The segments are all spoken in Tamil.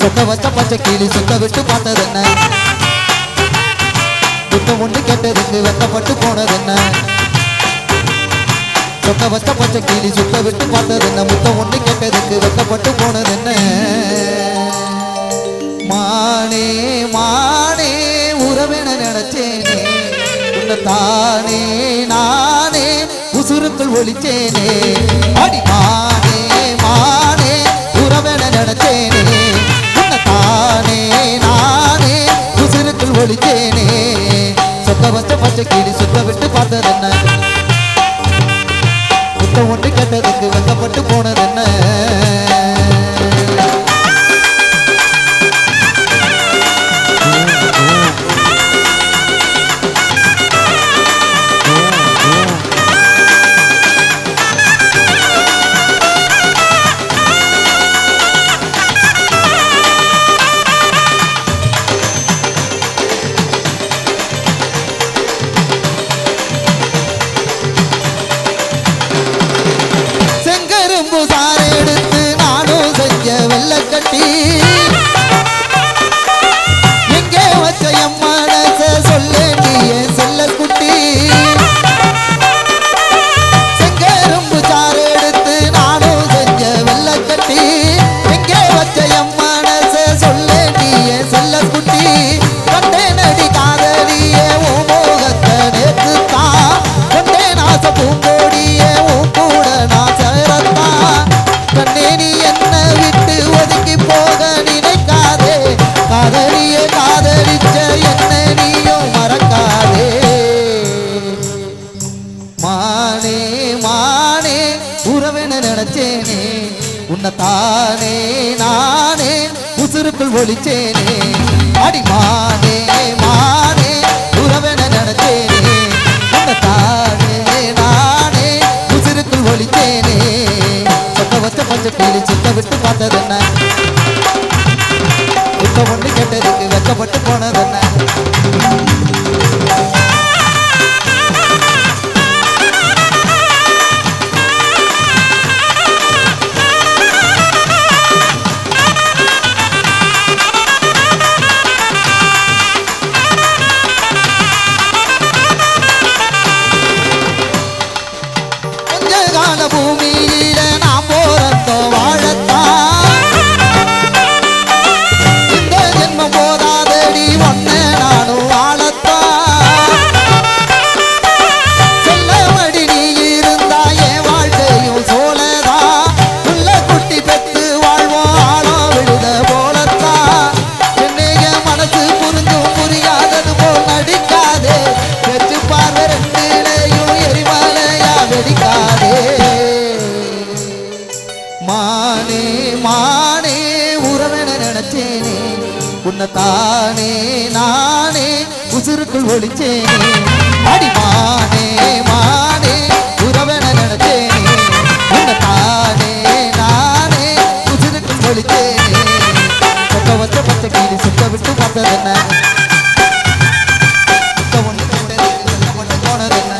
சொக்க வச்ச பச்சை கிளி சுத்த விட்டு பார்த்தது என்ன முத்தம் ஒண்ணு கேட்டதுக்கு வெக்கப்பட்டு போனது என்ன சொக்க வச்ச பச்சை கிளி சுத்த விட்டு பார்த்தது என்ன முத்தம் ஒண்ணு கேட்டதுக்கு வெக்கப்பட்டு போனது என்ன மானே மானே உறவென நினைச்சேனே உன்னை தானே நானே உசுருக்குள் ஒளிச்சேனே அடி மானே மானே உறவென நினைச்சேனே உன்னை தானே நானே உசுருக்குள் ஒளிச்சேனே சொக்க வச்ச பச்சை கிளி சுத்த விட்டு பார்த்தது என்ன முத்தம் ஒன்று கேட்டதுக்கு வெக்கப்பட்டு போனது என்ன செங்கரும்பு சாறு எடுத்து நானும் செஞ்ச வெள்ளக்கட்டி எங்கே வச்ச என் மனச சொல்லேண்டி என் செல்ல குட்டி செங்கரும்பு சாறு எடுத்து நானும் செஞ்ச வெள்ளக்கட்டி எங்கே வச்ச என் மனச சொல்லேண்டி என் செல்ல குட்டி கண்டே நடி காதலியே ஓ மோகத்தை நேத்து தான் கொண்டே நாச பூங்கோடியே உன் கூட நான் சேரத்தான் கண்ணே நீ என்ன விட்டு ஒதுங்கி போக நினைக்காதே காதலியே காதலிச்ச என்ன நீயும் மறக்காதே மானே மானே உறவென நினைச்சேனே உன்னை தானே நானே உசுருக்குள் ஒளிச்சேனே அடி மானே மானே உறவென நினைச்சேனே உன்னை தானே நானே உசுருக்குள் ஒளிச்சேனே சொத்த வச்ச பச்சை கிளி சுத்த விட்டு பார்த்தது என்ன இப்ப ஒண்ணு கேட்டதுக்கு வெக்கப்பட்டு போனது என்ன கொஞ்ச கால பூமியில நாம் போறத்தோ வாழத்தான் இந்த ஜென்மம் போதாதடி ஒன்ன நானும் வாழத்தான் செல்லமடி நீ இருந்தா என் வாழ்க்கையும் சோழதா உள்ள குட்டி பெத்து வாழ்வோம் ஆழம் விழுத போலத்தான் என்னைய மனசு புரிஞ்சும் புரியாதது போல் நடிக்காதே வெச்சு பார்வை ரெண்டிலையும் எரிமலையா வெடிக்காதே மானே மானே உறவென நினைச்சேனே உன்னை தானே நானே உசுருக்குள் ஒளிச்சேனே அடி மானே மானே உறவென நினைச்சேனே உன்னை தானே நானே உசுருக்குள் ஒளிச்சேனே சொக்க வச்ச பச்சை கீழி சுத்த விட்டு பார்த்தது என்ன சுத்த ஒன்று கேட்டதுக்கு வெட்கப்பட்டு போனது என்ன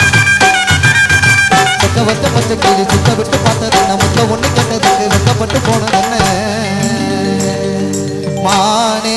சொக்க வச்ச பச்சை கீழி சுத்த விட்டு பார்த்தது என்ன முத்த ஒண்ணு கேட்டதுக்கு வெட்கப்பட்டு போனது என்ன மானே